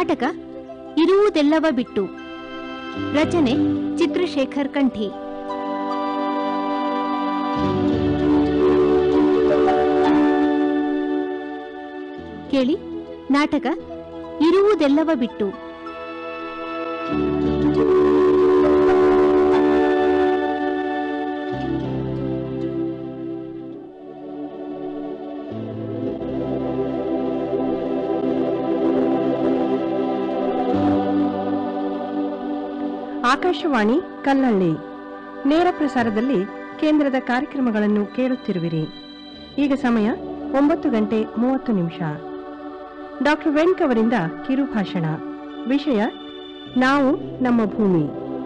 ನಾಟಕ ಇರುವುದೆಲ್ಲವ ಬಿಟ್ಟು ರಚನೆ ಚಿತ್ರಶೇಖರ್ ಕಂಠಿ ಕೇಳಿ ನಾಟಕ ಇರುವುದೆಲ್ಲವ ಬಿಟ್ಟು ಆಕಾಶವಾಣಿ ಕಲ್ಲಳ್ಳಿ ನೇರ ಪ್ರಸಾರದಲ್ಲಿ ಕೇಂದ್ರದ ಕಾರ್ಯಕ್ರಮಗಳನ್ನು ಕೇಳುತ್ತಿರುವಿರಿ ಈಗ ಸಮಯ ಒಂಬತ್ತು ಗಂಟೆ ಮೂವತ್ತು ನಿಮಿಷ ಡಾಕ್ಟರ್ ವೆಂಕ್ ಅವರಿಂದ ಕಿರುಭಾಷಣ ವಿಷಯ ನಾವು ನಮ್ಮ ಭೂಮಿ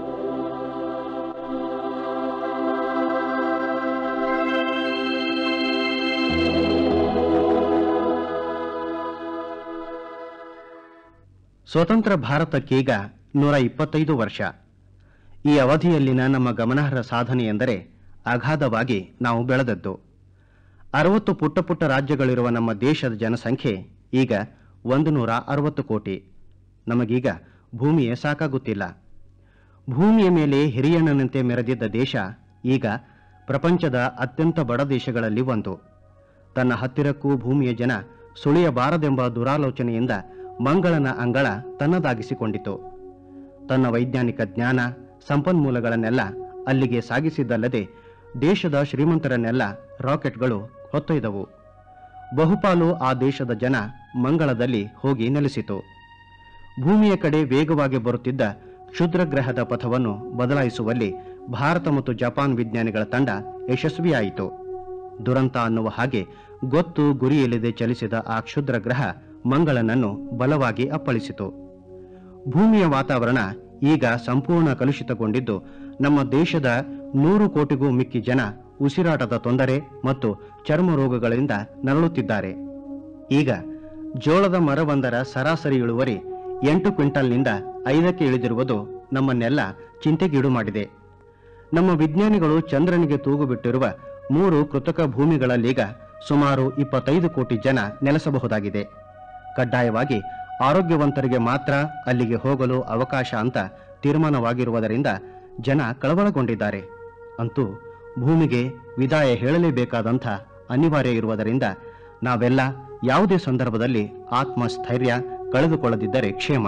ಸ್ವತಂತ್ರ ಭಾರತಕ್ಕೀಗ ನೂರ ಇಪ್ಪತ್ತೈದು ವರ್ಷ ಈ ಅವಧಿಯಲ್ಲಿನ ನಮ್ಮ ಗಮನಾರ್ಹ ಸಾಧನೆ ಎಂದರೆ ಅಗಾಧವಾಗಿ ನಾವು ಬೆಳೆದದ್ದು ಅರವತ್ತು ಪುಟ್ಟ ಪುಟ್ಟ ರಾಜ್ಯಗಳಿರುವ ನಮ್ಮ ದೇಶದ ಜನಸಂಖ್ಯೆ ಈಗ ಒಂದು ನೂರ ಅರವತ್ತು ಕೋಟಿ ನಮಗೀಗ ಭೂಮಿಯೇ ಸಾಕಾಗುತ್ತಿಲ್ಲ ಭೂಮಿಯ ಮೇಲೆ ಹಿರಿಯಣ್ಣನಂತೆ ಮೆರೆದಿದ್ದ ದೇಶ ಈಗ ಪ್ರಪಂಚದ ಅತ್ಯಂತ ಬಡ ದೇಶಗಳಲ್ಲಿ ಒಂದು ತನ್ನ ಹತ್ತಿರಕ್ಕೂ ಭೂಮಿಯ ಜನ ಸುಳಿಯಬಾರದೆಂಬ ದುರಾಲೋಚನೆಯಿಂದ ಮಂಗಳನ ಅಂಗಳ ತನ್ನದಾಗಿಸಿಕೊಂಡಿತು ತನ್ನ ವೈಜ್ಞಾನಿಕ ಜ್ಞಾನ ಸಂಪನ್ಮೂಲಗಳನ್ನೆಲ್ಲ ಅಲ್ಲಿಗೆ ಸಾಗಿಸಿದ್ದಲ್ಲದೆ ದೇಶದ ಶ್ರೀಮಂತರನ್ನೆಲ್ಲ ರಾಕೆಟ್ಗಳು ಹೊತ್ತೊಯ್ದವು ಬಹುಪಾಲು ಆ ದೇಶದ ಜನ ಮಂಗಳದಲ್ಲಿ ಹೋಗಿ ನೆಲೆಸಿತು ಭೂಮಿಯ ಕಡೆ ವೇಗವಾಗಿ ಬರುತ್ತಿದ್ದ ಕ್ಷುದ್ರಗ್ರಹದ ಪಥವನ್ನು ಬದಲಾಯಿಸುವಲ್ಲಿ ಭಾರತ ಮತ್ತು ಜಪಾನ್ ವಿಜ್ಞಾನಿಗಳ ತಂಡ ಯಶಸ್ವಿಯಾಯಿತು ದುರಂತ ಅನ್ನುವ ಹಾಗೆ ಗೊತ್ತು ಗುರಿಯಿಲ್ಲದೆ ಚಲಿಸಿದ ಆ ಕ್ಷುದ್ರ ಗ್ರಹ ಮಂಗಳನನ್ನು ಬಲವಾಗಿ ಅಪ್ಪಳಿಸಿತು ಭೂಮಿಯ ವಾತಾವರಣ ಈಗ ಸಂಪೂರ್ಣ ಕಲುಷಿತಗೊಂಡಿದ್ದು ನಮ್ಮ ದೇಶದ ನೂರು ಕೋಟಿಗೂ ಮಿಕ್ಕಿ ಜನ ಉಸಿರಾಟದ ತೊಂದರೆ ಮತ್ತು ಚರ್ಮ ರೋಗಗಳಿಂದ ನರಳುತ್ತಿದ್ದಾರೆ ಈಗ ಜೋಳದ ಮರವೊಂದರ ಸರಾಸರಿ ಇಳುವರಿ ಎಂಟು ಕ್ವಿಂಟಲ್ನಿಂದ ಐದಕ್ಕೆ ಇಳಿದಿರುವುದು ನಮ್ಮನ್ನೆಲ್ಲ ಚಿಂತೆಗೀಡು ಮಾಡಿದೆ ನಮ್ಮ ವಿಜ್ಞಾನಿಗಳು ಚಂದ್ರನಿಗೆ ತೂಗು ಬಿಟ್ಟಿರುವ ಮೂರು ಕೃತಕ ಭೂಮಿಗಳಲ್ಲೀಗ ಸುಮಾರು ಇಪ್ಪತ್ತೈದು ಕೋಟಿ ಜನ ನೆಲೆಸಬಹುದಾಗಿದೆ ಕಡ್ಡಾಯವಾಗಿ ಆರೋಗ್ಯವಂತರಿಗೆ ಮಾತ್ರ ಅಲ್ಲಿಗೆ ಹೋಗಲು ಅವಕಾಶ ಅಂತ ತೀರ್ಮಾನವಾಗಿರುವುದರಿಂದ ಜನ ಕಳವಳಗೊಂಡಿದ್ದಾರೆ ಅಂತೂ ಭೂಮಿಗೆ ವಿದಾಯ ಹೇಳಲೇಬೇಕಾದಂಥ ಅನಿವಾರ್ಯ ಇರುವುದರಿಂದ ನಾವೆಲ್ಲ ಯಾವುದೇ ಸಂದರ್ಭದಲ್ಲಿ ಆತ್ಮಸ್ಥೈರ್ಯ ಕಳೆದುಕೊಳ್ಳದಿದ್ದರೆ ಕ್ಷೇಮ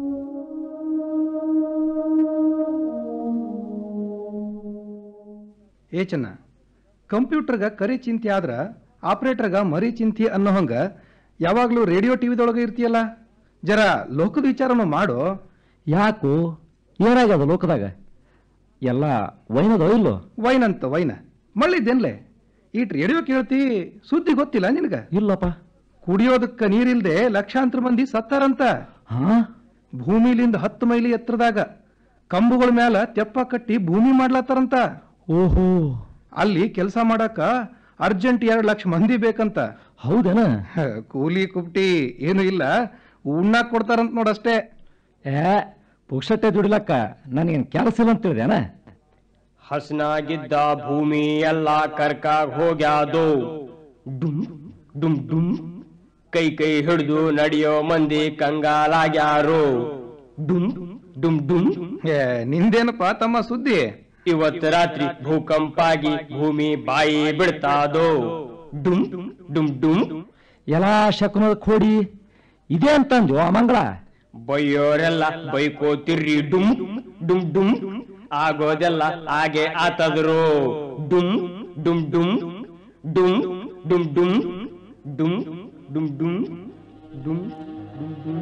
ಏ ಚೆನ್ನ ಕಂಪ್ಯೂಟರ್ಗ ಕರಿ ಚಿಂತೆ ಆದ್ರ ಆಪರೇಟರ್ಗ ಮರಿ ಚಿಂತೆ ಅನ್ನೋ ಹಂಗ ಯಾವಾಗ್ಲೂ ರೇಡಿಯೋ ಟಿವಿದೊಳಗೆ ಇರ್ತೀಯಲ್ಲ ಜರ ಲೋಕದ ವಿಚಾರನು ಮಾಡು ಯಾಕು ಏನಾಗ್ಯದ ಲೋಕದಾಗ ಎಲ್ಲ ವೈನದೋ ಇಲ್ಲೋ ವೈನ್ ಅಂತ ವೈನ ಮಳ್ಳಿದ್ದೇನ್ಲೆ ಈಟ್ ರೇಡಿಯೋ ಕೇಳ್ತಿ ಸುದ್ದಿ ಗೊತ್ತಿಲ್ಲ ನಿನಗ ಇಲ್ಲಪ್ಪ ಕುಡಿಯೋದಕ್ಕ ನೀರಿಲ್ದೆ ಲಕ್ಷಾಂತರ ಮಂದಿ ಸತ್ತಾರಂತ ಹಾ ಭೂಮಿಲಿಂದ ಹತ್ತು ಮೈಲಿ ಎತ್ತರದಾಗ ಕಂಬುಗಳ ಮ್ಯಾಲ ತೆಪ್ಪ ಕಟ್ಟಿ ಭೂಮಿ ಮಾಡ್ಲತ್ತಾರಂತ ಓಹೋ ಅಲ್ಲಿ ಕೆಲಸ ಮಾಡಕ ಅರ್ಜೆಂಟ್ ಎರಡು ಲಕ್ಷ ಮಂದಿ ಬೇಕಂತ ಹೌದೇನ ಹ, ಕೂಲಿ ಕುಪ್ಟಿ ಏನು ಇಲ್ಲ ಉಣ್ಣಾಕ್ ಕೊಡ್ತಾರಂತ ನೋಡಷ್ಟೇ ಏ ಪುಕ್ಷಟ್ಟೆ ದುಡಿಲಕ್ಕ ನನಗೇನು ಕೆಲಸ ಇಲ್ಲ ಅಂತ ತಿಳಿದೇನ ಹಸನಾಗಿದ್ದ ಭೂಮಿ ಎಲ್ಲ ಕರ್ಕಾಗ್ ಹೋಗ್ಯಾದು ಡುಮ್ ಡುಮ್ ಡುಮ್ ಕೈ ಕೈ ಹಿಡಿದು ನಡೆಯೋ ಮಂದಿ ಕಂಗಾಲಾಗ್ಯಾರು ಡುಮ್ ಡುಮ್ ಡುಮ್ ಏ, ನಿಂದೇನಪ್ಪ ತಮ್ಮ ಸುದ್ದಿ ಇವತ್ತು ರಾತ್ರಿ ಭೂಕಂಪಾಗಿ ಭೂಮಿ ಬಾಯಿ ಬಿಡ್ತಾದೋ ಡುಮ್ ಡುಮ್ ಡುಮ್ ಎಲ್ಲ ಶಕುನದ ಕೋಡಿ ಇದೆ ಅಂತಂದ್ಯೋ ಆ ಮಂಗಳ ಬೈಯೋರೆಲ್ಲ ಬೈಕೋತಿರ್ರಿ ಡುಮ್ ಡುಮ್ ಡುಮ್ ಆಗೋದೆಲ್ಲ ಹಾಗೆ ಆತದ್ರು ಡುಮ್ ಡುಮ್ ಡುಮ್ ಡುಮ್ ಡುಮ್ ಡುಮ್ ಡುಮ್ ಡುಮ್ ಡುಮ್ ಡುಮ್ ಡುಮ್ ಡುಮ್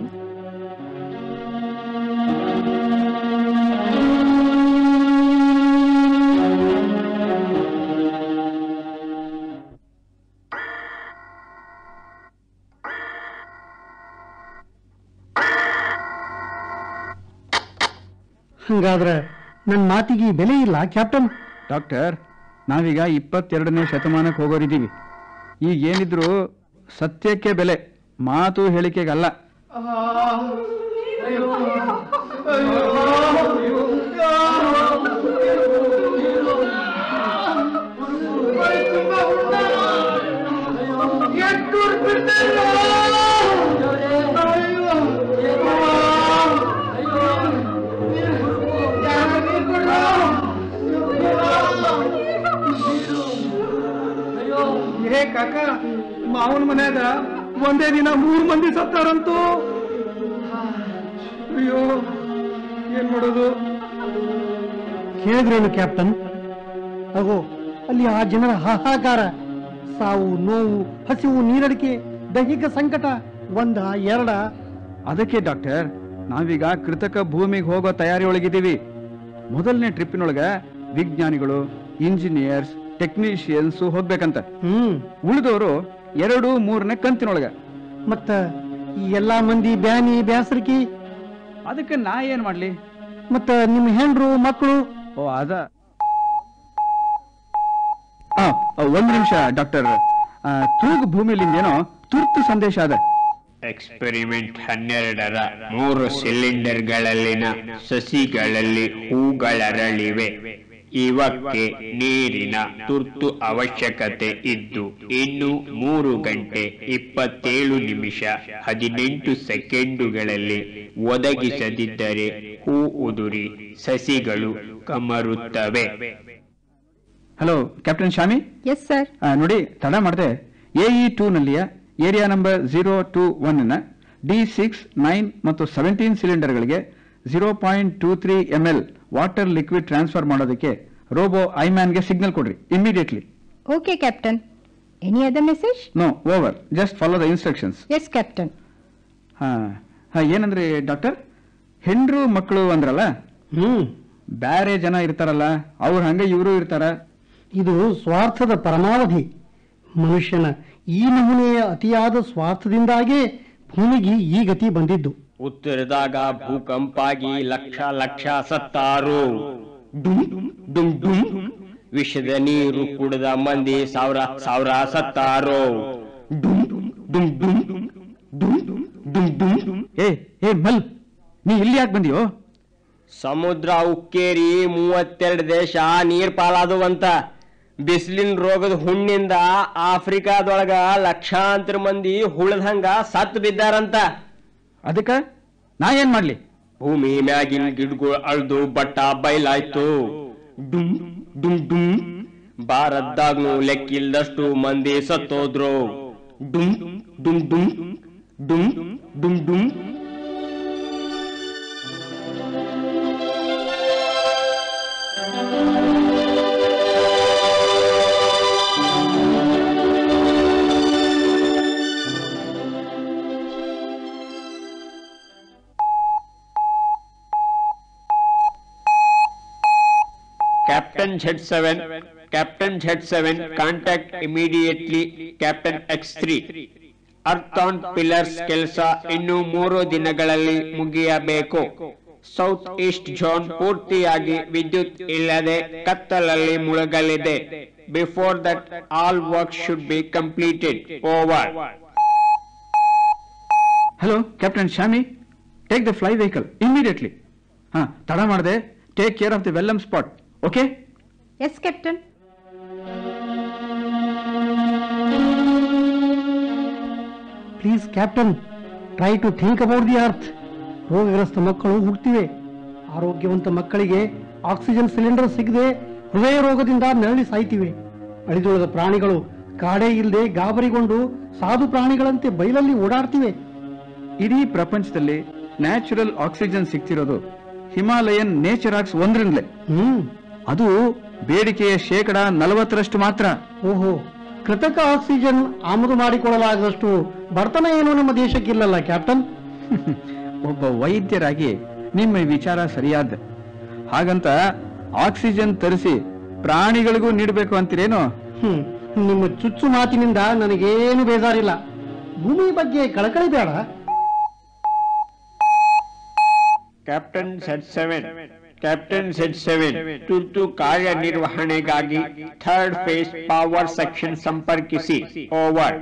ಹಂಗಾದ್ರೆ ನನ್ನ ಮಾತಿಗೆ ಬೆಲೆ ಇಲ್ಲ ಕ್ಯಾಪ್ಟನ್ ಡಾಕ್ಟರ್ ನಾವೀಗ ಇಪ್ಪತ್ತೆರಡನೇ ಶತಮಾನಕ್ಕೆ ಹೋಗೋರಿದ್ದೀವಿ ಈಗ ಏನಿದ್ರು ಸತ್ಯಕ್ಕೆ ಬೆಲೆ ಮಾತು ಹೇಳಿಕೆಗಲ್ಲ ಎಷ್ಟು ಕಾಕ ಮಾವನ ಮನ್ಯಾಗ ಒಂದೇ ದಿನ ಮೂರು ಮಂದಿ ಸತ್ತಾರಂತೂ ಅಯ್ಯೋ ಏನ್ ಮಾಡೋದು ಕೇಳಿದ್ರೇನು ಕ್ಯಾಪ್ಟನ್ ಅಗೋ ಅಲ್ಲಿ ಆ ಜನರ ಹಾಹಾಕಾರ ಸಾವು ನೋವು ಹಸಿವು ನೀರಡಿಕೆ ದೈಹಿಕ ಸಂಕಟ ಒಂದ ಎರಡ ಅದಕ್ಕೆ ಡಾಕ್ಟರ್ ನಾವೀಗ ಕೃತಕ ಭೂಮಿಗೆ ಹೋಗೋ ತಯಾರಿ ಒಳಗಿದ್ದೀವಿ ಮೊದಲನೇ ಟ್ರಿಪ್ಪಿನೊಳಗ ವಿಜ್ಞಾನಿಗಳು ಇಂಜಿನಿಯರ್ಸ್ ಟೆಕ್ನಿಷಿಯನ್ಸ್ ಹೋಗ್ಬೇಕಂತ ಹ್ಮ್ ಉಳಿದವರು ಎರಡು ಮೂರನೇ ಕಂತಿನೊಳಗ ಮತ್ತ ಈ ಎಲ್ಲಾ ಮಂದಿ ಬ್ಯಾನಿ ಬ್ಯಾಸರಿಕಿ ಅದಕ್ಕೆ ನಾ ಏನ್ ಮಾಡ್ಲಿ ಮತ್ತ ನಿಮ್ಮ ಹೆಂಡ್ರು ಮಕ್ಕಳು ಓ ಅದ ಆ, ಒಂದ್ ನಿಮಿಷ ಡಾಕ್ಟರ್ ಆ, ತೂಗು ಭೂಮಿಲಿಂದೇನೋ ತುರ್ತು ಸಂದೇಶ ಅದ ಎಕ್ಸ್ಪೆರಿಮೆಂಟ್ ಹನ್ನೆರಡರ ಮೂರು ಸಿಲಿಂಡರ್ಗಳಲ್ಲಿನ ಸಸಿಗಳಲ್ಲಿ ಹೂಗಳರಳಿವೆ ಇವಕ್ಕೆ ನೀರಿನ ತುರ್ತು ಅವಶ್ಯಕತೆ ಇದ್ದು ಇನ್ನು ಮೂರು ಗಂಟೆ ಇಪ್ಪತ್ತೇಳು ನಿಮಿಷ ಹದಿನೆಂಟು ಸೆಕೆಂಡುಗಳಲ್ಲಿ ಒದಗಿಸದಿದ್ದರೆ ಹೂ ಉದುರಿ ಸಸಿಗಳು ಕಮರುತ್ತವೆ hello captain Shami yes sir ಆ, ನೋಡಿ ತಡ ಮಾಡದೆ ಎಇ ಟೂ ನಲ್ಲಿಯ area number zero two one ನ ಡಿ ಸಿಕ್ಸ್ ನೈನ್ ಮತ್ತು ಸೆವೆಂಟೀನ್ ಸಿಲಿಂಡರ್ಗಳಿಗೆ zero point two three M L water liquid transfer ಮಾಡೋದಕ್ಕೆ ರೋಬೋ ಐಮ್ಯಾನ್ಗೆ ಸಿಗ್ನಲ್ ಕೊಡ್ರಿ immediately okay captain any other message no over just follow the instructions yes captain ಹಾ ಹಾ ಏನಂದ್ರಿ doctor ಹೆಂಡ್ರು ಮಕ್ಕಳು ಅಂದ್ರಲ್ಲ ಹ್ಮ್ ಬ್ಯಾರೆ ಜನ ಇರ್ತಾರಲ್ಲ ಅವ್ರ ಹಂಗ ಇವರು ಇರ್ತಾರ ಇದು ಸ್ವಾರ್ಥದ ಪರಮಾವಧಿ ಮನುಷ್ಯನ ಈ ನಮೂನೆಯ ಅತಿಯಾದ ಸ್ವಾರ್ಥದಿಂದಾಗೇ ಭೂಮಿಗೆ ಈ ಗತಿ ಬಂದಿದ್ದು ಉತ್ತರದಾಗ ಭೂಕಂಪಾಗಿ ಲಕ್ಷ ಲಕ್ಷ ಸತ್ತಾರು ಡುಮ್ ಡುಮ್ ಡುಮ್ ವಿಷದ ನೀರು ಕುಡಿದ ಮಂದಿ ಸಾವಿರ ಸಾವಿರ ಸತ್ತಾರು ಡುಮ್ ಡುಮ್ ಡುಮ್ ಡುಮ್ ಡುಮ್ ಡುಮ್ ಏ ಏ ಮಲ್ ನೀ ಇಲ್ಲಿ ಯಾಕೆ ಬಂದಿಯೋ ಸಮುದ್ರ ಉಕ್ಕೇರಿ ಮೂವತ್ತೆರಡು ದೇಶ ನೀರ್ ಪಾಲಾದವಂತ ಬಿಸಿಲಿನ ರೋಗದ ಹುಣ್ಣಿಂದ ಆಫ್ರಿಕಾದೊಳಗ ಲಕ್ಷಾಂತರ ಮಂದಿ ಹುಳದಂಗ ಸತ್ ಬಿದ್ದಾರಂತ ಅದಕ್ಕ ನಾ ಏನ್ ಮಾಡ್ಲಿ ಭೂಮಿ ಮ್ಯಾಗಿನ ಗಿಡಗಳು ಅಳ್ದು ಬಟ್ಟ ಬಯಲಾಯ್ತು ಡುಮ್ ಡುಮ್ ಡುಮ್ ಭಾರತದಾಗ್ನು ಲೆಕ್ಕಿಲ್ದಷ್ಟು ಮಂದಿ ಸತ್ತೋದ್ರು ಡುಮ್ ಡುಮ್ ಡುಮ್ ಡುಮ್ ಡುಮ್ ಡುಮ್ Captain Z7, Captain Z7, contact immediately Captain X3. Earth on pillars ಕೆಲಸ ಇನ್ನು ಮೂರು ದಿನಗಳಲ್ಲಿ ಮುಗಿಯಬೇಕು ಸೌತ್ ಈಸ್ಟ್ ಝೋನ್ ಪೂರ್ತಿಯಾಗಿ ವಿದ್ಯುತ್ ಇಲ್ಲದೆ ಕತ್ತಲಲ್ಲಿ ಮುಳುಗಲಿದೆ before that all work should be completed over hello captain Shami take the fly vehicle immediately ಹಾ ತಡ ಮಾಡದೆ ಟೇಕ್ ಕೇರ್ ಆಫ್ ದಿ ವೆಲ್ಲಮ್ spot okay yes captain please captain try to think about the earth ರೋಗಗ್ರಸ್ತ ಮಕ್ಕಳು ಹುಟ್ಟುತ್ತಿವೆ ಆರೋಗ್ಯವಂತ ಮಕ್ಕಳಿಗೆ oxygen cylinder ಸಿಗದೆ ಹೃದಯ ರೋಗದಿಂದ ನರಳಿ ಸಾಯ್ತಿವೆ ಅಳಿದುಳಿದ ಪ್ರಾಣಿಗಳು ಕಾಡೇ ಇಲ್ಲದೆ ಗಾಬರಿಗೊಂಡು ಸಾಧು ಪ್ರಾಣಿಗಳಂತೆ ಬಯಲಲ್ಲಿ ಓಡಾಡ್ತಿವೆ ಇಡೀ ಪ್ರಪಂಚದಲ್ಲಿ ನ್ಯಾಚುರಲ್ ಆಕ್ಸಿಜನ್ ಸಿಗ್ತಿರೋದು ಹಿಮಾಲಯನ್ ನೇಚರಾಕ್ಸ್ ಒಂದ್ರಿಂದಲೇ ಹ್ಮ್ ಅದು ಬೇಡಿಕೆಯ ಶೇಕಡ ನಲವತ್ತರಷ್ಟು ಮಾತ್ರ ಓಹೋ ಕೃತಕ ಆಕ್ಸಿಜನ್ ಆಮದು ಮಾಡಿಕೊಳ್ಳಲಾಗದಷ್ಟು ಬಡತನ ಏನು ನಮ್ಮ ದೇಶಕ್ಕಿಲ್ಲಲ್ಲ ಕ್ಯಾಪ್ಟನ್ ಒಬ್ಬ ವೈದ್ಯರಾಗಿ ನಿಮ್ಮ ಈ ವಿಚಾರ ಸರಿಯಾದ ಹಾಗಂತ ಆಕ್ಸಿಜನ್ ತರಿಸಿ ಪ್ರಾಣಿಗಳಿಗೂ ನೀಡಬೇಕು ಅಂತೀರೇನು ಹ್ಮ್ ನಿಮ್ಮ ಚುಚ್ಚು ಮಾತಿನಿಂದ ನನಗೇನು ಬೇಜಾರಿಲ್ಲ ಭೂಮಿ ಬಗ್ಗೆ ಕಳಕಳಿ ಬೇಡ captain set seven captain set seven ತುರ್ತು ಕಾರ್ಯನಿರ್ವಹಣೆಗಾಗಿ ಥರ್ಡ್ ಫೇಸ್ ಪವರ್ ಸೆಕ್ಷನ್ ಸಂಪರ್ಕಿಸಿ over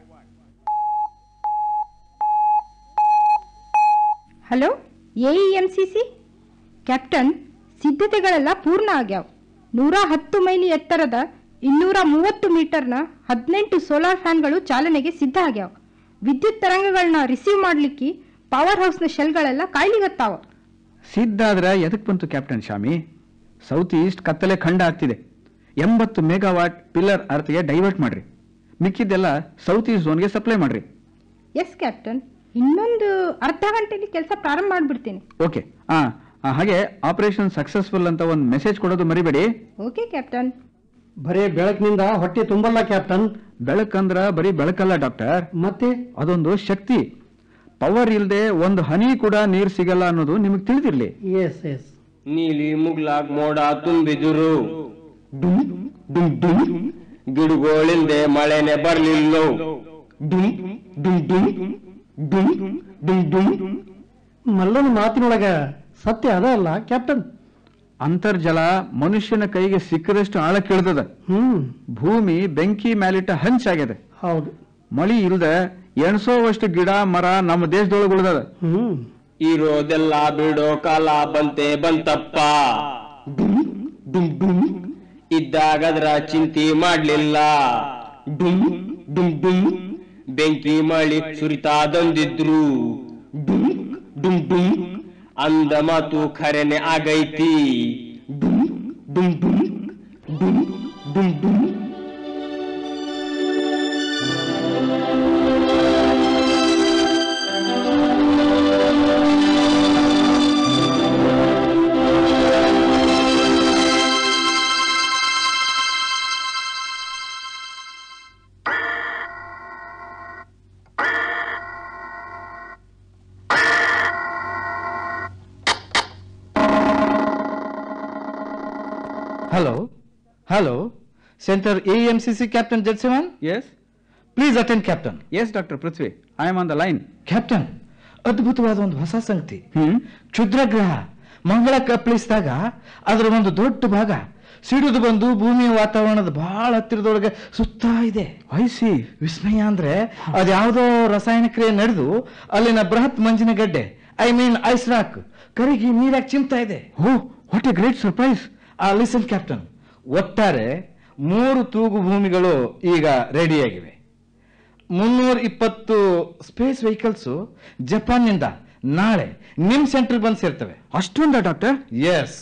hello A M C C captain ಸಿದ್ಧತೆಗಳೆಲ್ಲ ಪೂರ್ಣ ಆಗ್ಯಾವ ನೂರ ಹತ್ತು ಮೈಲಿ ಎತ್ತರದ ಇನ್ನೂರ ಮೂವತ್ತು ಮೀಟರ್ನ ಹದಿನೆಂಟು ಸೋಲಾರ್ ಫ್ಯಾನ್ಗಳು ಚಾಲನೆಗೆ ಸಿದ್ಧ ಆಗ್ಯಾವ ವಿದ್ಯುತ್ ತರಂಗಗಳನ್ನ ರಿಸೀವ್ ಮಾಡ್ಲಿಕ್ಕೆ ಪವರ್ ಹೌಸ್ನ ಶೆಲ್ಗಳೆಲ್ಲ ಕಾಯ್ಲಿಗತ್ತಾವ ಸಿದ್ಧ ಆದ್ರ ಎದಕ್ ಬಂತು ಕ್ಯಾಪ್ಟನ್ ಶಾಮಿ ಸೌತ್ ಈಸ್ಟ್ ಕತ್ತಲೆ ಖಂಡ ಆಗ್ತಿದೆ ಎಂಬತ್ತು ಮೆಗಾವಾಟ್ ಪಿಲ್ಲರ್ ಅರ್ಥಗೆ ಡೈವರ್ಟ್ ಮಾಡ್ರಿ ಮಿಕ್ಕಿದ್ದೆಲ್ಲ ಸೌತ್ ಈಸ್ಟ್ ಝೋನ್ಗೆ ಸಪ್ಲೈ ಮಾಡ್ರಿ ಎಸ್ ಕ್ಯಾಪ್ಟನ್ ಇನ್ನೊಂದು ಅರ್ಧ ಗಂಟೆಯಲ್ಲಿ ಕೆಲಸ ಪ್ರಾರಂಭ ಮಾಡಿಬಿಡ್ತೀನಿ ಓಕೆ ಆ ಆ, ಹಾಗೆ ಆಪರೇಷನ್ ಸಕ್ಸಸ್ಫುಲ್ ಅಂತ ಒಂದು ಮೆಸೇಜ್ ಕೊಡೋದು ಮರಿಬೇಡಿ ಓಕೆ ಕ್ಯಾಪ್ಟನ್ ಬರೇ ಬೆಳಕಿನಿಂದ ಹೊಟ್ಟೆ ತುಂಬಲ್ಲ ಕ್ಯಾಪ್ಟನ್ ಬೆಳಕಂದ್ರ ಬರೀ ಬೆಳಕಲ್ಲ ಡಾಕ್ಟರ್ ಮತ್ತೆ ಅದೊಂದು ಶಕ್ತಿ ಪವರ್ ಇಲ್ಲದೆ ಒಂದು ಹನಿ ಕೂಡ ನೀರು ಸಿಗಲ್ಲ ಅನ್ನೋದು ನಿಮಗೆ ತಿಳಿದಿರ್ಲಿ ಎಸ್ ಎಸ್ ನೀಲಿ ಮುಗ್ಲಾಗ್ ಮೋಡ ತುಂಬಿದುರು ಡುಮ್ ಡುಮ್ ಡುಮ್ ಗಿಡಗಳಿಲ್ದೆ ಮಳೆನೆ ಬರ್ಲಿಲ್ಲೋ ಡುಮ್ ಡುಮ್ ಡುಮ್ ಡುಮ್ ಡುಮ್ ಡುಮ್ ಮಲ್ಲನ ಮಾತಿನೊಳಗ ಸತ್ಯ ಅದ ಅಲ್ಲ ಕ್ಯಾಪ್ಟನ್ ಅಂತರ್ಜಲ ಮನುಷ್ಯನ ಕೈಗೆ ಸಿಕ್ಕದಷ್ಟು ಆಳಕ್ಕಿಳ್ದದ ಹ್ಮ್ ಭೂಮಿ ಬೆಂಕಿ ಮ್ಯಾಲಿಟ್ಟ ಹಂಚಾಗ್ಯದ ಹೌದು ಮಳಿ ಇಲ್ದ ಎಣಸೋವಷ್ಟು ಗಿಡ ಮರ ನಮ್ಮ ದೇಶದೊಳಗೆ ಉಳ್ದದ ಹ್ಮ್ ಇರೋದೆಲ್ಲ ಬಿಡೋ ಕಾಲ ಬಂತೆ ಬಂತಪ್ಪ ಡುಮ್ ಡುಮ್ ಡುಮ್ ಇದ್ದಾಗದ್ರ ಚಿಂತೆ ಮಾಡ್ಲಿಲ್ಲ ಡುಮ್ ಡುಮ್ ಡುಮ್ ಬೆಂಕಿ ಮಳಿ ಸುರಿತಾದಂದಿದ್ರು ಡುಮ್ ಡುಮ್ ಡುಮ್ ಅಂದ ಮಾತು ಖರೇನೆ ಆಗೈತಿ ಡುಮ್ ಡುಮ್ ಡುಮ್ ಡುಮ್ ಡುಮ್ ಡುಮ್ Hello. Hello. Center AMCC Captain Jet 7? Yes Please attend Captain. Yes doctor Prithvi I am on the line captain ಅದ್ಭುತವಾದ ಒಂದು ಹೊಸ ಸಂಗತಿ ಹ್ಮ್ ಕ್ಷುದ್ರಗ್ರಹ ಮಂಗಳಕ್ಕೆ ಅಪ್ಪಳಿಸಿದಾಗ ಅದರ ಒಂದು ದೊಡ್ಡ ಭಾಗ ಸಿಡಿದು ಬಂದು ಭೂಮಿಯ ವಾತಾವರಣದ ಬಹಳ ಹತ್ತಿರದೊಳಗೆ ಸುತ್ತಾ ಇದೆ ಐಸಿ ವಿಸ್ಮಯ ಅಂದ್ರೆ ಅದ್ಯಾವುದೋ ರಸಾಯನ ಕ್ರಿಯೆ ನಡೆದು ಅಲ್ಲಿನ ಬೃಹತ್ ಮಂಜಿನ ಗಡ್ಡೆ ಐ ಮೀನ್ ಐಸ್ ರಾಕ್ ಕರಿಗಿ ನೀರಾಗಿ ಚಿಮ್ತಾ ಇದೆ oh what a great surprise ah listen captain ಒಟ್ಟಾರೆ ಮೂರು ತೂಗು ಭೂಮಿಗಳು ಈಗ ರೆಡಿಯಾಗಿವೆ ಮುನ್ನೂರ ಇಪ್ಪತ್ತು ಸ್ಪೇಸ್ ವೆಹಿಕಲ್ಸ್ ಜಪಾನ್ನಿಂದ ನಾಳೆ ನಿಮ್ ಸೆಂಟರ್ ಬಂದು ಸೇರ್ತವೆ ಅಷ್ಟೊಂದ ಡಾಕ್ಟರ್ ಎಸ್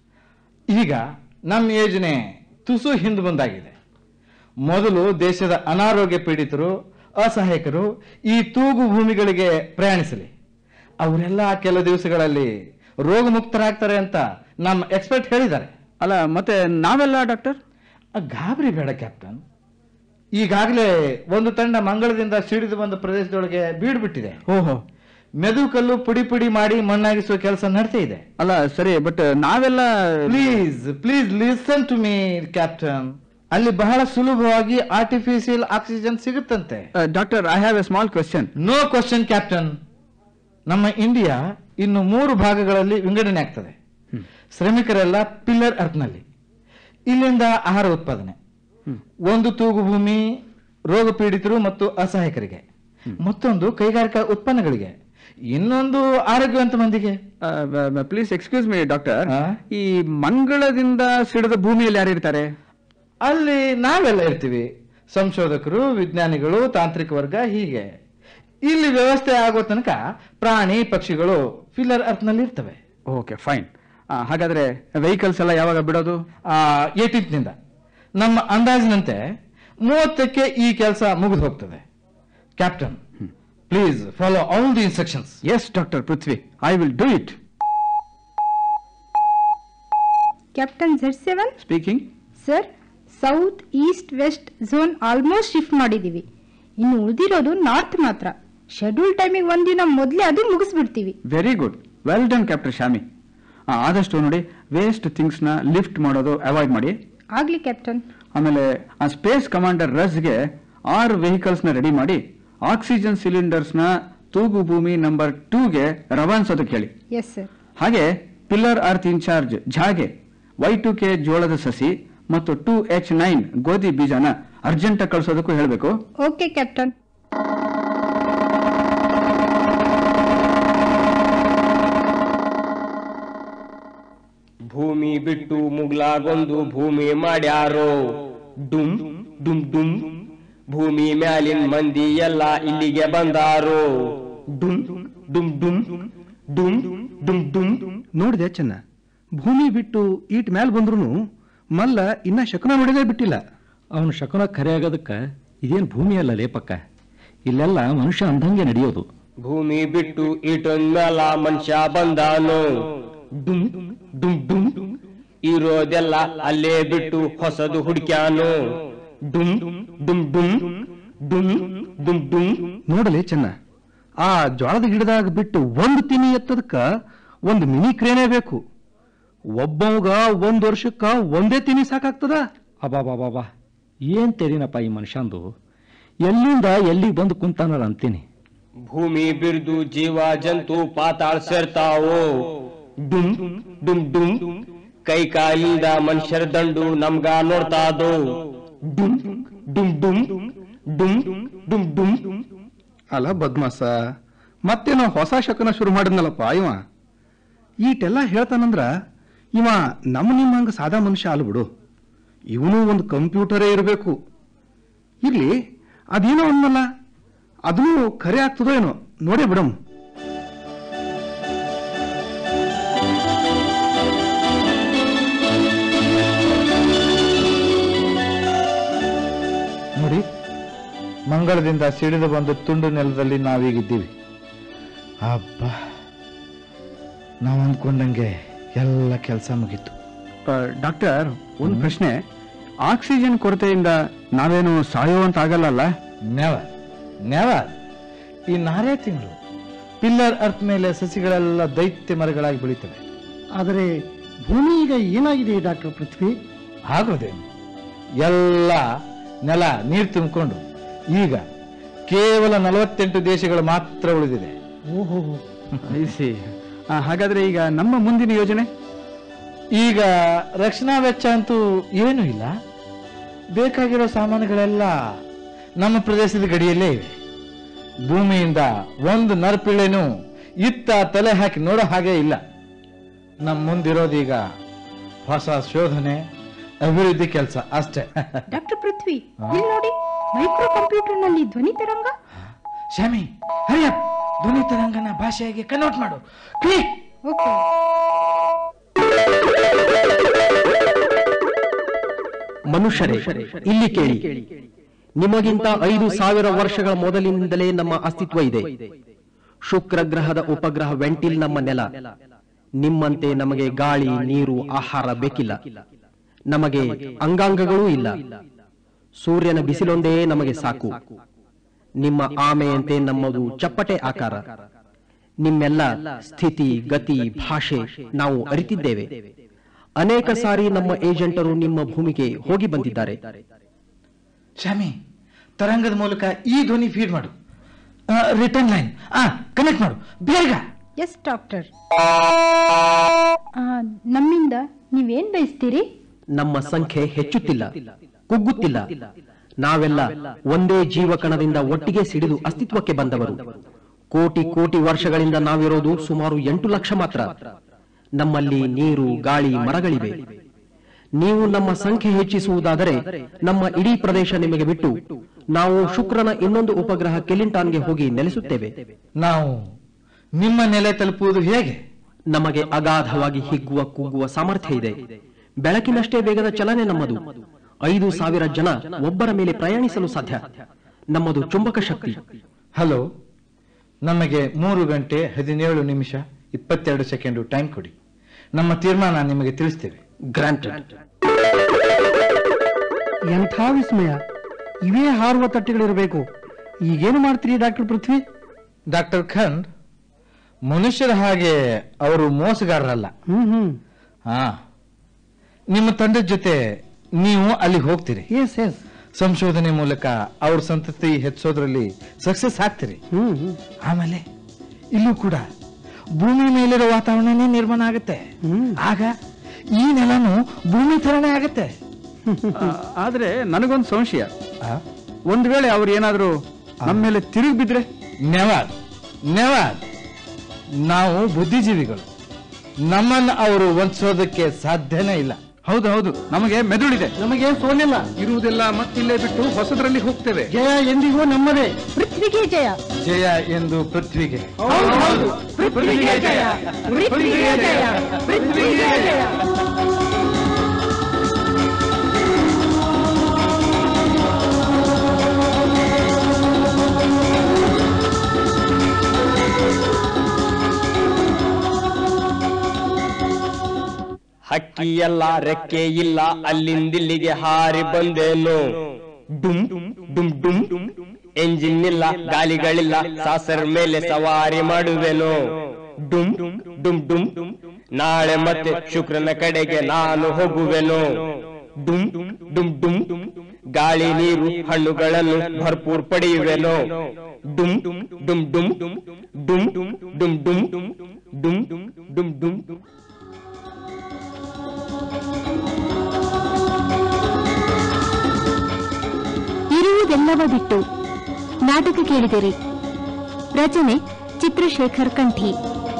ಈಗ ನಮ್ಮ ಯೋಜನೆ ತುಸು ಹಿಂದೆ ಬಂದಾಗಿದೆ ಮೊದಲು ದೇಶದ ಅನಾರೋಗ್ಯ ಪೀಡಿತರು ಅಸಹಾಯಕರು ಈ ತೂಗು ಭೂಮಿಗಳಿಗೆ ಪ್ರಯಾಣಿಸಲಿ ಅವರೆಲ್ಲ ಕೆಲ ದಿವಸಗಳಲ್ಲಿ ರೋಗ ಮುಕ್ತರಾಗ್ತಾರೆ ಅಂತ ನಮ್ಮ ಎಕ್ಸ್ಪರ್ಟ್ ಹೇಳಿದ್ದಾರೆ ಅಲ್ಲ ಮತ್ತೆ ನಾವೆಲ್ಲ ಡಾಕ್ಟರ್ ಆ, ಗಾಬರಿ ಬೇಡ ಕ್ಯಾಪ್ಟನ್ ಈಗಾಗಲೇ ಒಂದು ತಂಡ ಮಂಗಳದಿಂದ ಸಿಡಿದು ಬಂದ ಪ್ರದೇಶದೊಳಗೆ ಬೀಡ್ಬಿಟ್ಟಿದೆ ಓಹೋ ಮೆದು ಕಲ್ಲು ಪುಡಿ ಪುಡಿ ಮಾಡಿ ಮಣ್ಣಾಗಿಸುವ ಕೆಲಸ ನಡ್ತಾ ಇದೆ ಅಲ್ಲ ಸರಿ ಬಟ್ ನಾವೆಲ್ಲ please please listen to me captain ಅಲ್ಲಿ ಬಹಳ ಸುಲಭವಾಗಿ ಆರ್ಟಿಫಿಷಿಯಲ್ ಆಕ್ಸಿಜನ್ ಸಿಗುತ್ತಂತೆ doctor I have a small question no question captain ನಮ್ಮ ಇಂಡಿಯಾ ಇನ್ನು ಮೂರು ಭಾಗಗಳಲ್ಲಿ ವಿಂಗಡಣೆ ಆಗ್ತದೆ ಶ್ರಮಿಕರೆಲ್ಲ ಪಿಲ್ಲರ್ ಅರ್ತ್ನಲ್ಲಿ ಇಲ್ಲಿಂದ ಆಹಾರ ಉತ್ಪಾದನೆ ಒಂದು ತೂಗು ಭೂಮಿ ರೋಗ ಪೀಡಿತರು ಮತ್ತು ಅಸಹಾಯಕರಿಗೆ ಮತ್ತೊಂದು ಕೈಗಾರಿಕಾ ಉತ್ಪನ್ನಗಳಿಗೆ ಇನ್ನೊಂದು ಆರೋಗ್ಯವಂತ ಮಂದಿಗೆ ಪ್ಲೀಸ್ ಎಕ್ಸ್ಕ್ಯೂಸ್ ಮೀ ಡಾಕ್ಟರ್ ಆ? ಈ ಮಂಗಳದಿಂದ ಸಿಡಿದ ಭೂಮಿಯಲ್ಲಿ ಯಾರು ಇರ್ತಾರೆ ಅಲ್ಲಿ ನಾವೆಲ್ಲ ಇರ್ತೀವಿ ಸಂಶೋಧಕರು ವಿಜ್ಞಾನಿಗಳು ತಾಂತ್ರಿಕ ವರ್ಗ ಹೀಗೆ ಇಲ್ಲಿ ವ್ಯವಸ್ಥೆ ಆಗೋ ತನಕ ಪ್ರಾಣಿ ಪಕ್ಷಿಗಳು ಫಿಲ್ಲರ್ ಅರ್ತ್ನಲ್ಲಿ ಇರ್ತವೆ ಓಕೆ ಫೈನ್ ಹಾಗಾದ್ರೆ ವೆಹಿಕಲ್ಸ್ ಎಲ್ಲ ಯಾವಾಗ ಬಿಡೋದು ಏಟೀನ್ತ್ನಿಂದ ನಮ್ಮ ಅಂದಾಜಿನಂತೆ ಮೂವತ್ತಕ್ಕೆ ಈ ಕೆಲಸ ಮುಗಿದು ಹೋಗ್ತದೆ captain please follow all the instructions yes doctor Prithvi I will do it captain Z seven speaking sir south east west zone almost shift ಮಾಡಿದ್ದೀವಿ ಇನ್ನು ಉಳಿದಿರೋದು ನಾರ್ತ್ ಮಾತ್ರ ಶೆಡ್ಯೂಲ್ ಟೈಮಿಗೆ ಒಂದಿನ ಮೊದಲೇ ಅದು ಮುಗಿಸ್ಬಿಡ್ತೀವಿ very good well done captain Shami ಆ, ಆದಷ್ಟು ನೋಡಿ ವೇಸ್ಟ್ ಥಿಂಗ್ಸ್ನ ಲಿಫ್ಟ್ ಮಾಡೋದು ಅವಾಯ್ಡ್ ಮಾಡಿ ಆಗ್ಲಿ ಕ್ಯಾಪ್ಟನ್ ಆಮೇಲೆ ಆ ಸ್ಪೇಸ್ ಕಮಾಂಡರ್ ರಸ್ಗೆ ಆರು ವೆಹಿಕಲ್ಸ್ನ ರೆಡಿ ಮಾಡಿ ಆಕ್ಸಿಜನ್ ಸಿಲಿಂಡರ್ಸ್ನ ತೂಗು ಭೂಮಿ ನಂಬರ್ ಟೂಗೆ ರವಾನಿಸೋದಕ್ಕೆ ಹೇಳಿ ಎಸ್ ಸರ್ ಹಾಗೆ ಪಿಲ್ಲರ್ ಅರ್ತ್ ಇನ್ಚಾರ್ಜ್ ಝಾಗೆ ವೈ ಟು ಕೆ ಜೋಳದ ಸಸಿ ಮತ್ತು ಟೂ ಎಚ್ ನೈನ್ ಗೋಧಿ ಬೀಜನ ಅರ್ಜೆಂಟ್ ಕಳಿಸೋದಕ್ಕೂ ಹೇಳಬೇಕು ಓಕೆ ಕ್ಯಾಪ್ಟನ್ ಭೂಮಿ ಬಿಟ್ಟು ಮುಗ್ಲಾಗೊಂದು ಭೂಮಿ ಮಾಡ್ಯಾರೋ ಡುಮ್ ಡುಮ್ ಡುಮ್ ಭೂಮಿ ಮ್ಯಾಲಿನ ಮಂದಿ ಎಲ್ಲ ಇಲ್ಲಿಗೆ ಬಂದಾರೋ ಡುಮ್ ಡುಮ್ ಡುಮ್ ಡುಮ್ ಡುಮ್ ಡುಮ್ ನೋಡಿದೆ ಚೆನ್ನ ಭೂಮಿ ಬಿಟ್ಟು ಈಟ್ ಮ್ಯಾಲ್ ಬಂದ್ರು ಮಲ್ಲ ಇನ್ನ ಶಕನ ನೋಡಿದೇ ಬಿಟ್ಟಿಲ್ಲ ಅವನು ಶಕುನ ಖರೆ ಆಗೋದಕ್ಕೆ ಇದೇನು ಭೂಮಿ ಅಲ್ಲ ಲೇಪಕ್ಕ ಇಲ್ಲೆಲ್ಲ ಮನುಷ್ಯ ಅಂದಂಗೆ ನಡೆಯೋದು ಭೂಮಿ ಬಿಟ್ಟು ಇಟೊಂದ್ಮೇಲ ಮನುಷ್ಯ ಬಂದಾನು ಡುಮ್ ಡುಮ್ ಡುಮ್ ಇರೋದೆಲ್ಲ ಅಲ್ಲೇ ಬಿಟ್ಟು ಹೊಸದು ಹುಡ್ಕ್ಯಾನು ಡುಮ್ ಡುಮ್ ಡುಮ್ ಡುಮ್ ಡುಮ್ ಡುಮ್ ನೋಡಲಿ ಚೆನ್ನ ಆ ಜ್ವಾಳದ ಗಿಡದಾಗ ಬಿಟ್ಟು ಒಂದು ತಿನಿ ಎತ್ತದಕ್ಕ ಒಂದು ಮಿನಿ ಕ್ರೇನೇ ಬೇಕು ಒಬ್ಬವಾಗ ಒಂದ್ ವರ್ಷಕ್ಕ ಒಂದೇ ತಿನಿ ಸಾಕಾಗ್ತದ ಅಬಾಬಾಬಾಬಾ ಏನ್ ತೆರಿನಪ್ಪ ಈ ಮನುಷ್ಯಂದು ಎಲ್ಲಿಂದ ಎಲ್ಲಿಗೆ ಬಂದು ಕುಂತಾನಲ್ಲ ಅಂತೀನಿ ಭೂಮಿ ಬಿರ್ದು ಜೀವ ಜಂತು ಪಾತಾಳ್ ಸೇರ್ತಾವು ಡುಮ್ ಡುಮ್ ಡುಮ್ ಕೈ ಕಾಲಿಂದ ಮನುಷ್ಯರ ದಂಡು ನಮ್ಗ ನೋಡ್ತಾದು ಡುಮ್ ಡುಮ್ ಡುಮ್ ಡುಮ್ ಡುಮ್ ಡುಮ್ ಅಲ್ಲ ಬದ್ಮಾಸ ಮತ್ತೇನೋ ಹೊಸ ಶಕನ ಶುರು ಮಾಡಿದ್ನಲ್ಲಪ್ಪ ಇವ ಈಟೆಲ್ಲ ಹೇಳ್ತಾನಂದ್ರ ಇವ ನಮ್ಮ ನಿಮ್ಮಂಗ ಸಾದಾ ಮನುಷ್ಯ ಅಲ್ಲ ಬಿಡು ಇವನು ಒಂದು ಕಂಪ್ಯೂಟರೇ ಇರಬೇಕು ಇರ್ಲಿ ಅದೇನೋ ಅನ್ನಲ್ಲ ಅದನ್ನು ಖರೆ ಆಗ್ತದೋ ಏನೋ ನೋಡೇ ಬಿಡಮ್ ನೋಡಿ ಮಂಗಳದಿಂದ ಸಿಡಿದು ಬಂದು ತುಂಡು ನೆಲದಲ್ಲಿ ನಾವೀಗಿದ್ದೀವಿ ಅಬ್ಬ ನಾವು ಅಂದ್ಕೊಂಡಂಗೆ ಎಲ್ಲ ಕೆಲಸ ಮುಗೀತು ಡಾಕ್ಟರ್ ಒಂದು ಪ್ರಶ್ನೆ ಆಕ್ಸಿಜನ್ ಕೊರತೆಯಿಂದ ನಾವೇನು ಸಾಯುವಂತ ಆಗಲ್ಲ ನೆವ ನೆವ ಈ ನಾರೇ ತಿಂಗಳು ಪಿಲ್ಲರ್ ಅರ್ತ್ ಮೇಲೆ ಸಸಿಗಳೆಲ್ಲ ದೈತ್ಯ ಮರಗಳಾಗಿ ಬೆಳೀತವೆ ಆದರೆ ಭೂಮಿ ಈಗ ಏನಾಗಿದೆ ಡಾಕ್ಟರ್ ಪೃಥ್ವಿ ಆಗೋದೇನು ಎಲ್ಲ ನೆಲ ನೀರು ತುಂಬಿಕೊಂಡು ಈಗ ಕೇವಲ ನಲವತ್ತೆಂಟು ದೇಶಗಳು ಮಾತ್ರ ಉಳಿದಿದೆ ಓಹೋ ಐಸಿ ಹಾಗಾದ್ರೆ ಈಗ ನಮ್ಮ ಮುಂದಿನ ಯೋಜನೆ ಈಗ ರಕ್ಷಣಾ ವೆಚ್ಚ ಅಂತೂ ಏನೂ ಇಲ್ಲ ಬೇಕಾಗಿರೋ ಸಾಮಾನುಗಳೆಲ್ಲ ನಮ್ಮ ಪ್ರದೇಶದ ಗಡಿಯಲ್ಲೇ ಇವೆ ಭೂಮಿಯಿಂದ ಒಂದು ನರಪಿಳ್ಳೆನೂ ಇತ್ತ ತಲೆ ಹಾಕಿ ನೋಡೋ ಹಾಗೆ ಇಲ್ಲ ನಮ್ಮ ಮುಂದಿರೋದೀಗ ಹೊಸ ಶೋಧನೆ ಅಭಿವೃದ್ಧಿ ಕೆಲಸ ಅಷ್ಟೇ ಡಾಕ್ಟರ್ ಪೃಥ್ವಿ ಇಲ್ಲಿ ನೋಡಿ ಮೈಕ್ರೋ ಕಂಪ್ಯೂಟರ್ ನಲ್ಲಿ ಧ್ವನಿ ತರಂಗ ಶಾಮಿ ಹರಿಯಪ್ ಧ್ವನಿ ತರಂಗನ ಭಾಷೆಯಾಗಿ ಕನ್ವರ್ಟ್ ಮಾಡು ಕ್ಲಿಕ್ ಓಕೆ ಮನುಷ್ಯರೇ ಇಲ್ಲಿ ಕೇಳಿ ನಿಮಗಿಂತ ಐದು ಸಾವಿರ ವರ್ಷಗಳ ಮೊದಲಿನಿಂದಲೇ ನಮ್ಮ ಅಸ್ತಿತ್ವ ಇದೆ ಶುಕ್ರ ಗ್ರಹದ ಉಪಗ್ರಹ ವೆಂಟಿಲ್ ನಮ್ಮ ನೆಲ ನಿಮ್ಮಂತೆ ನಮಗೆ ಗಾಳಿ ನೀರು ಆಹಾರ ಬೇಕಿಲ್ಲ ನಮಗೆ ಅಂಗಾಂಗಗಳೂ ಇಲ್ಲ ಸೂರ್ಯನ ಬಿಸಿಲೊಂದೇ ನಮಗೆ ಸಾಕು ನಿಮ್ಮ ಆಮೆಯಂತೆ ನಮ್ಮದು ಚಪ್ಪಟೆ ಆಕಾರ ನಿಮ್ಮೆಲ್ಲ ಸ್ಥಿತಿ ಗತಿ ಭಾಷೆ ನಾವು ಅರಿತಿದ್ದೇವೆ ಅನೇಕ ಸಾರಿ ನಮ್ಮ ಏಜೆಂಟರು ನಿಮ್ಮ ಭೂಮಿಗೆ ಹೋಗಿ ಬಂದಿದ್ದಾರೆ ಶಾಮಿ ತರಂಗದ ಮೂಲಕ ಈ ಧ್ವನಿ ಫೀಡ್ ಮಾಡು ರಿಟರ್ನ್ ಲೈನ್ ಆ ಕನೆಕ್ಟ್ ಮಾಡು ಬೇಗ ಎಸ್ ಡಾಕ್ಟರ್ ನಮ್ಮಿಂದ ನೀವೇನ್ ಬಯಸ್ತೀರಿ ನಮ್ಮ ಸಂಖ್ಯೆ ಹೆಚ್ಚುತ್ತಿಲ್ಲ ಕುಗ್ಗುತ್ತಿಲ್ಲ ನಾವೆಲ್ಲ ಒಂದೇ ಜೀವಕಣದಿಂದ ಒಟ್ಟಿಗೆ ಸಿಡಿದು ಅಸ್ತಿತ್ವಕ್ಕೆ ಬಂದವರು ಕೋಟಿ ಕೋಟಿ ವರ್ಷಗಳಿಂದ ನಾವಿರೋದು ಸುಮಾರು ಎಂಟು ಲಕ್ಷ ಮಾತ್ರ ನಮ್ಮಲ್ಲಿ ನೀರು ಗಾಳಿ ಮರಗಳಿವೆ ನೀವು ನಮ್ಮ ಸಂಖ್ಯೆ ಹೆಚ್ಚಿಸುವುದಾದರೆ ನಮ್ಮ ಇಡೀ ಪ್ರದೇಶ ನಿಮಗೆ ಬಿಟ್ಟು ನಾವು ಶುಕ್ರನ ಇನ್ನೊಂದು ಉಪಗ್ರಹ ಕೆಲಿಂಟಾನ್ಗೆ ಹೋಗಿ ನೆಲೆಸುತ್ತೇವೆ ನಾವು ನಿಮ್ಮ ನೆಲೆ ತಲುಪುವುದು ಹೇಗೆ ನಮಗೆ ಅಗಾಧವಾಗಿ ಹಿಗ್ಗುವ ಕುಗ್ಗುವ ಸಾಮರ್ಥ್ಯ ಇದೆ ಬೆಳಕಿನಷ್ಟೇ ವೇಗದ ಚಲನೆ ನಮ್ಮದು ಐದು ಸಾವಿರ ಜನ ಒಬ್ಬರ ಮೇಲೆ ಪ್ರಯಾಣಿಸಲು ಸಾಧ್ಯ ನಮ್ಮದು ಚುಂಬಕ ಶಕ್ತಿ ಹಲೋ ನಮಗೆ ಮೂರು ಗಂಟೆ ಹದಿನೇಳು ನಿಮಿಷ ಇಪ್ಪತ್ತೆರಡು ಸೆಕೆಂಡು ಟೈಮ್ ಕೊಡಿ ನಮ್ಮ ತೀರ್ಮಾನ ನಿಮಗೆ ತಿಳಿಸ್ತೇವೆ ಗ್ರಾಂಟೆಡ್ ಎಂಥ ವಿಸ್ಮಯ ಇವೇ ಹಾರುವ ತಟ್ಟೆಗಳಿರಬೇಕು ಈಗೇನು ಮಾಡ್ತೀರಿ ಡಾಕ್ಟರ್ ಪೃಥ್ವಿ ಡಾಕ್ಟರ್ ಖಂಡ್ ಮನುಷ್ಯರ ಹಾಗೆ ಅವರು ಮೋಸಗಾರರಲ್ಲ ಹ್ಮ್ ಹ್ಮ್ ಹಾ ನಿಮ್ಮ ತಂಡದ ಜೊತೆ ನೀವು ಅಲ್ಲಿ ಹೋಗ್ತೀರಿ ಎಸ್ ಎಸ್ ಸಂಶೋಧನೆ ಮೂಲಕ ಅವ್ರ ಸಂತತಿ ಹೆಚ್ಚೋದ್ರಲ್ಲಿ ಸಕ್ಸಸ್ ಆಗ್ತೀರಿ ಹ್ಮ್ ಹ್ಮ್ ಆಮೇಲೆ ಇಲ್ಲೂ ಕೂಡ ಭೂಮಿ ಮೇಲಿರೋ ವಾತಾವರಣನೇ ನಿರ್ಮಾಣ ಆಗುತ್ತೆ ಹ್ಮ್ ಆಗ ಈ ನೆಲನು ಭೂಮಿ ತರನೇ ಆಗುತ್ತೆ ಆದ್ರೆ ನನಗೊಂದು ಸಂಶಯ ಆ? ಒಂದ್ ವೇಳೆ ಅವ್ರು ಏನಾದ್ರೂ ನಮ್ಮ ಮೇಲೆ ತಿರುಗಿ ಬಿದ್ರೆ ನೆವರ್ ನೆವರ್ ನಾವು ಬುದ್ಧಿಜೀವಿಗಳು ನಮ್ಮನ್ನು ಅವರು ವಂಚಿಸೋದಕ್ಕೆ ಸಾಧ್ಯನೇ ಇಲ್ಲ ಹೌದು ಹೌದು ನಮಗೆ ಮೆದುಳಿದೆ ನಮಗೆ ಸೋಲಿಲ್ಲ ಇರುವುದೆಲ್ಲ ಮತ್ತಿಲ್ಲೇ ಬಿಟ್ಟು ಹೊಸದ್ರಲ್ಲಿ ಹೋಗ್ತೇವೆ ಜಯ ಎಂದಿಗೂ ನಮ್ಮದೇ ಪೃಥ್ವಿಗೆ ಜಯ ಜಯ ಎಂದು ಪೃಥ್ವಿಗೆ ಪೃಥ್ವಿಗೆ ಜಯ ಪೃಥ್ವಿಗೆ ಜಯ ಪೃಥ್ವಿಗೆ ಜಯ ಹಕ್ಕಿಯಲ್ಲ ರೆಕ್ಕೆ ಇಲ್ಲ ಅಲ್ಲಿಂದಿಲ್ಲಿಗೆ ಹಾರಿ ಬಂದೇನು ಡುಮ್ ಡುಮ್ ಡುಮ್ ಎಂಜಿನ್ ಇಲ್ಲ ಗಾಲಿಗಳಿಲ್ಲ ಸಾಸರ್ ಮೇಲೆ ಸವಾರಿ ಮಾಡುವೆನು ಡುಮ್ ಡುಮ್ ಡುಮ್ ನಾಳೆ ಮತ್ತೆ ಶುಕ್ರನ ಕಡೆಗೆ ನಾನು ಹೋಗುವೆನು ಡುಮ್ ಡುಮ್ ಡುಮ್ ಗಾಳಿ ನೀರು ಹಣ್ಣುಗಳನ್ನು ಭರ್ಪೂರ್ ಪಡೆಯುವೆನು ಡುಮ್ ಡುಮ್ ಡುಮ್ ಡುಮ್ ಡುಮ್ ಡುಮ್ ಡುಮ್ ಡುಮ್ ಡುಮ್ ಇರುವುದೆಲ್ಲವ ಬಿಟ್ಟು ನಾಟಕ ಕೇಳಿದಿರಿ ರಚನೆ ಚಿತ್ರಶೇಖರ್ ಕಂಠಿ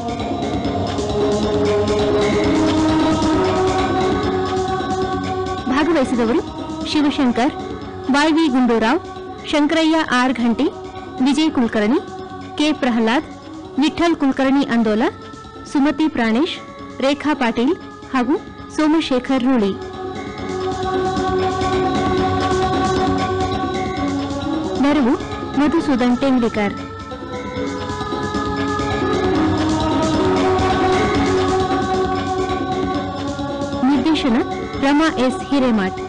ಭಾಗವಹಿಸಿದವರು Shivashankar YV Gundurao Shankaraiah R Ghanti Vijay Kulkarni K Prahlad Vithal Kulkarni Andola Sumati Pranesh Rekha Patil ಹಾಗೂ ಸೋಮಶೇಖರ್ ರೂಳಿ ನೆರವು ಮಧುಸೂದನ್ ಟೆಂಗ್ಲಿಕರ್ ನಿರ್ದೇಶನ ರಮಾ ಎಸ್ ಹಿರೇಮಠ್